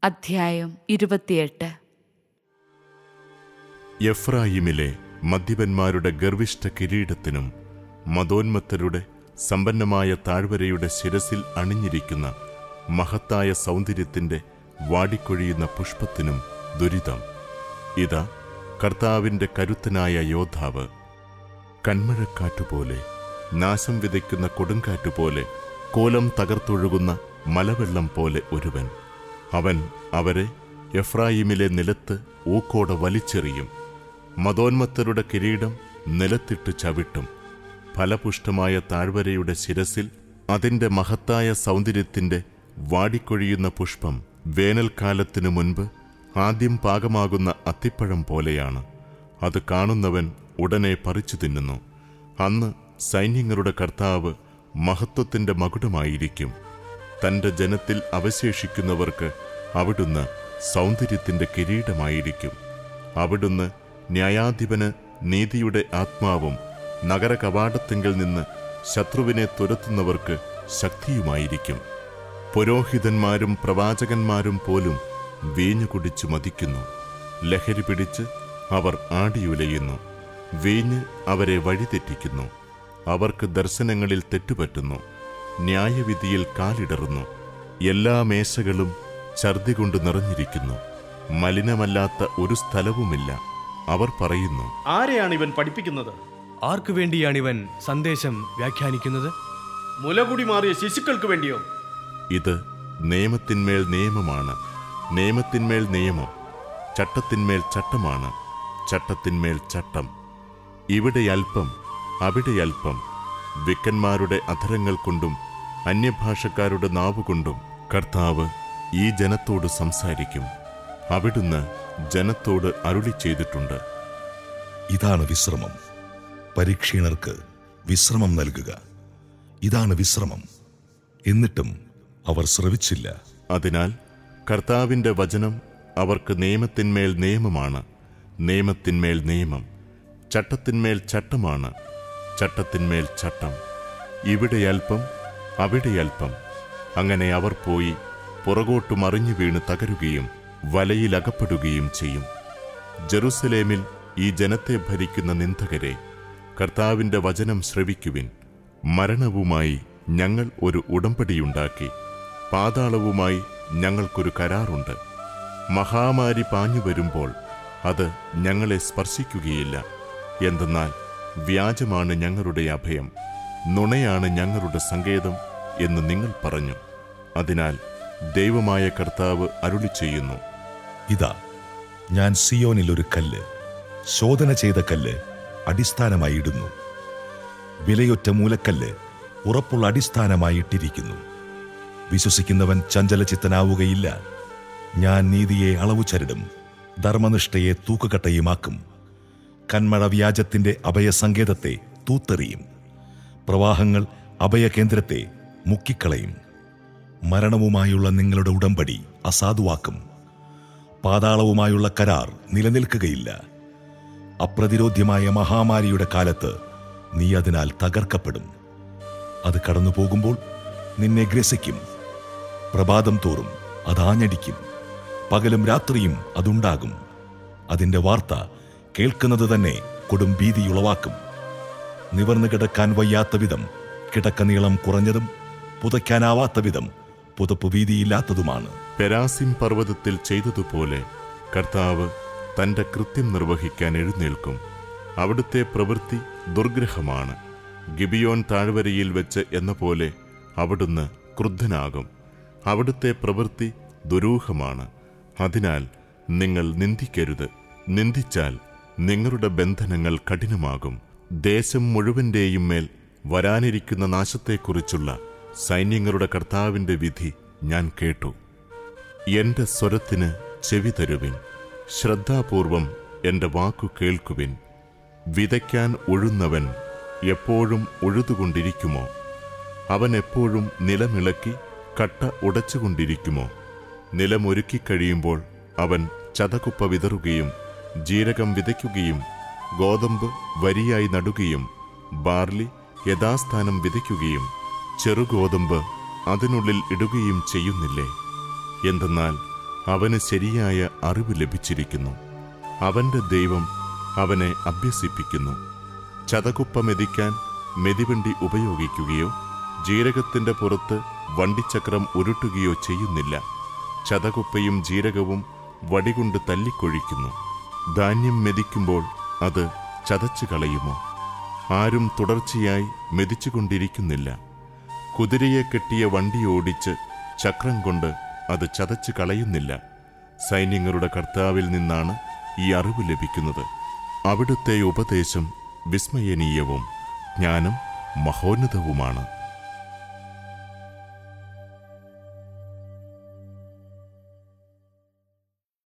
അധ്യായം ഇരുപത്തിയെട്ട് എഫ്രായിമിലെ മദ്യപന്മാരുടെ ഗർവിഷ്ഠ കിരീടത്തിനും മതോന്മത്തരുടെ സമ്പന്നമായ താഴ്വരയുടെ ശിരസിൽ അണിഞ്ഞിരിക്കുന്ന മഹത്തായ സൗന്ദര്യത്തിന്റെ വാടിക്കൊഴിയുന്ന പുഷ്പത്തിനും ദുരിതം ഇതാ കർത്താവിന്റെ കരുത്തനായ യോദ്ധാവ് കന്മഴക്കാറ്റുപോലെ നാശം വിതയ്ക്കുന്ന കൊടുങ്കാറ്റുപോലെ കോലം തകർത്തൊഴുകുന്ന മലവെള്ളം പോലെ ഒരുവൻ അവൻ അവരെ എഫ്രായിമിലെ നിലത്ത് ഊക്കോടെ വലിച്ചെറിയും മതോന്മത്തരുടെ കിരീടം നിലത്തിട്ട് ചവിട്ടും ഫലപുഷ്ടമായ താഴ്വരയുടെ ശിരസിൽ അതിന്റെ മഹത്തായ സൗന്ദര്യത്തിന്റെ വാടിക്കൊഴിയുന്ന പുഷ്പം വേനൽക്കാലത്തിനു മുൻപ് ആദ്യം പാകമാകുന്ന അത്തിപ്പഴം പോലെയാണ് അത് കാണുന്നവൻ ഉടനെ പറിച്ചു തിന്നുന്നു അന്ന് സൈന്യങ്ങളുടെ കർത്താവ് മഹത്വത്തിന്റെ മകുടമായിരിക്കും തന്റെ ജനത്തിൽ അവശേഷിക്കുന്നവർക്ക് അവിടുന്ന് സൗന്ദര്യത്തിന്റെ കിരീടമായിരിക്കും അവിടുന്ന് ന്യായാധിപന് നീതിയുടെ ആത്മാവും നഗര കവാടത്തിങ്കിൽ നിന്ന് ശത്രുവിനെ തുരത്തുന്നവർക്ക് ശക്തിയുമായിരിക്കും പുരോഹിതന്മാരും പ്രവാചകന്മാരും പോലും വീഞ്ഞു കുടിച്ചു മതിക്കുന്നു ലഹരി പിടിച്ച് അവർ ആടിയുലയുന്നു വീഞ്ഞ് അവരെ വഴിതെറ്റിക്കുന്നു അവർക്ക് ദർശനങ്ങളിൽ തെറ്റുപറ്റുന്നു ന്യായവിധിയിൽ കാലിടറുന്നു എല്ലാ മേശകളും ഛർദി കൊണ്ട് നിറഞ്ഞിരിക്കുന്നു മലിനമല്ലാത്ത ഒരു സ്ഥലവുമില്ല അവർ പറയുന്നു ആരെയാണ് ഇവൻ പഠിപ്പിക്കുന്നത് ആർക്കു വേണ്ടിയാണിവൻ സന്ദേശം വ്യാഖ്യാനിക്കുന്നത് മുലകുടി മാറിയ ശിശുക്കൾക്ക് വേണ്ടിയോ ഇത് നിയമത്തിന്മേൽ നിയമമാണ് നിയമത്തിന്മേൽ നിയമം ചട്ടത്തിന്മേൽ ചട്ടമാണ് ചട്ടത്തിന്മേൽ ചട്ടം ഇവിടെ അല്പം അവിടെ അല്പം വിക്കന്മാരുടെ അധരങ്ങൾ കൊണ്ടും അന്യഭാഷക്കാരുടെ നാവുകൊണ്ടും കർത്താവ് ഈ ജനത്തോട് സംസാരിക്കും അവിടുന്ന് ജനത്തോട് അരുളി ചെയ്തിട്ടുണ്ട് ഇതാണ് വിശ്രമം പരീക്ഷീണർക്ക് വിശ്രമം നൽകുക ഇതാണ് വിശ്രമം എന്നിട്ടും അവർ ശ്രവിച്ചില്ല അതിനാൽ കർത്താവിന്റെ വചനം അവർക്ക് നിയമത്തിന്മേൽ നിയമമാണ് നിയമത്തിന്മേൽ നിയമം ചട്ടത്തിന്മേൽ ചട്ടമാണ് ചട്ടത്തിന്മേൽ ചട്ടം ഇവിടെ അല്പം അവിടെ അല്പം അങ്ങനെ അവർ പോയി പുറകോട്ടു മറിഞ്ഞു വീണ് തകരുകയും വലയിലകപ്പെടുകയും ചെയ്യും ജെറുസലേമിൽ ഈ ജനത്തെ ഭരിക്കുന്ന നിന്ദകരെ കർത്താവിന്റെ വചനം ശ്രവിക്കുവിൻ മരണവുമായി ഞങ്ങൾ ഒരു ഉടമ്പടിയുണ്ടാക്കി പാതാളവുമായി ഞങ്ങൾക്കൊരു കരാറുണ്ട് മഹാമാരി പാഞ്ഞു വരുമ്പോൾ അത് ഞങ്ങളെ സ്പർശിക്കുകയില്ല എന്തെന്നാൽ വ്യാജമാണ് ഞങ്ങളുടെ അഭയം നുണയാണ് ഞങ്ങളുടെ സങ്കേതം എന്ന് നിങ്ങൾ പറഞ്ഞു അതിനാൽ ദൈവമായ കർത്താവ് അരുളി ചെയ്യുന്നു ഇതാ ഞാൻ സിയോനിൽ ഒരു കല്ല് ശോധന ചെയ്ത കല്ല് അടിസ്ഥാനമായി ഇടുന്നു വിലയൊറ്റ മൂലക്കല്ല് ഉറപ്പുള്ള അടിസ്ഥാനമായി ഇട്ടിരിക്കുന്നു വിശ്വസിക്കുന്നവൻ ചഞ്ചലചിത്തനാവുകയില്ല ഞാൻ നീതിയെ അളവു ചരിടും ധർമ്മനിഷ്ഠയെ തൂക്കുകട്ടയുമാക്കും കന്മഴ വ്യാജത്തിന്റെ അഭയസങ്കേതത്തെ തൂത്തെറിയും പ്രവാഹങ്ങൾ അഭയകേന്ദ്രത്തെ മുക്കിക്കളയും മരണവുമായുള്ള നിങ്ങളുടെ ഉടമ്പടി അസാധുവാക്കും പാതാളവുമായുള്ള കരാർ നിലനിൽക്കുകയില്ല അപ്രതിരോധ്യമായ മഹാമാരിയുടെ കാലത്ത് നീ അതിനാൽ തകർക്കപ്പെടും അത് കടന്നു പോകുമ്പോൾ നിന്നെ ഗ്രസിക്കും പ്രഭാതം തോറും അതാഞ്ഞടിക്കും പകലും രാത്രിയും അതുണ്ടാകും അതിന്റെ വാർത്ത കേൾക്കുന്നത് തന്നെ കൊടും ഭീതിയുളവാക്കും നിവർന്നു കിടക്കാൻ വയ്യാത്ത വിധം കിടക്ക നീളം കുറഞ്ഞതും പുതയ്ക്കാനാവാത്ത വിധം പുതപ്പ് വീതിയില്ലാത്തതുമാണ് പെരാസിം പർവ്വതത്തിൽ ചെയ്തതുപോലെ കർത്താവ് തന്റെ കൃത്യം നിർവഹിക്കാൻ എഴുന്നേൽക്കും അവിടുത്തെ പ്രവൃത്തി ദുർഗ്രഹമാണ് ഗിബിയോൻ താഴ്വരയിൽ വെച്ച് എന്ന പോലെ അവിടുന്ന് ക്രുദ്ധനാകും അവിടുത്തെ പ്രവൃത്തി ദുരൂഹമാണ് അതിനാൽ നിങ്ങൾ നിന്ദിക്കരുത് നിന്ദിച്ചാൽ നിങ്ങളുടെ ബന്ധനങ്ങൾ കഠിനമാകും ദേശം മുഴുവന്റെയും മേൽ വരാനിരിക്കുന്ന നാശത്തെക്കുറിച്ചുള്ള സൈന്യങ്ങളുടെ കർത്താവിന്റെ വിധി ഞാൻ കേട്ടു എന്റെ സ്വരത്തിന് ചെവി തരുവിൻ ശ്രദ്ധാപൂർവം എന്റെ വാക്കു കേൾക്കുവിൻ വിതയ്ക്കാൻ ഉഴുന്നവൻ എപ്പോഴും ഉഴുതുകൊണ്ടിരിക്കുമോ അവൻ എപ്പോഴും നിലമിളക്കി കട്ട ഉടച്ചുകൊണ്ടിരിക്കുമോ നിലമൊരുക്കി കഴിയുമ്പോൾ അവൻ ചതകുപ്പ വിതറുകയും ജീരകം വിതയ്ക്കുകയും ഗോതമ്പ് വരിയായി നടുകയും ബാർലി യഥാസ്ഥാനം വിതയ്ക്കുകയും ചെറുഗോതമ്പ് അതിനുള്ളിൽ ഇടുകയും ചെയ്യുന്നില്ലേ എന്തെന്നാൽ അവന് ശരിയായ അറിവ് ലഭിച്ചിരിക്കുന്നു അവന്റെ ദൈവം അവനെ അഭ്യസിപ്പിക്കുന്നു ചതകുപ്പ മെതിക്കാൻ മെതിവണ്ടി ഉപയോഗിക്കുകയോ ജീരകത്തിന്റെ പുറത്ത് വണ്ടിച്ചക്രം ഉരുട്ടുകയോ ചെയ്യുന്നില്ല ചതകുപ്പയും ജീരകവും വടികൊണ്ട് തല്ലിക്കൊഴിക്കുന്നു ധാന്യം മെതിക്കുമ്പോൾ അത് ചതച്ചു കളയുമോ ആരും തുടർച്ചയായി മെതിച്ചുകൊണ്ടിരിക്കുന്നില്ല കുതിരയെ കെട്ടിയ വണ്ടി ഓടിച്ച് ചക്രം കൊണ്ട് അത് ചതച്ചു കളയുന്നില്ല സൈന്യങ്ങളുടെ കർത്താവിൽ നിന്നാണ് ഈ അറിവ് ലഭിക്കുന്നത് അവിടുത്തെ ഉപദേശം വിസ്മയനീയവും ജ്ഞാനം മഹോന്നതവുമാണ്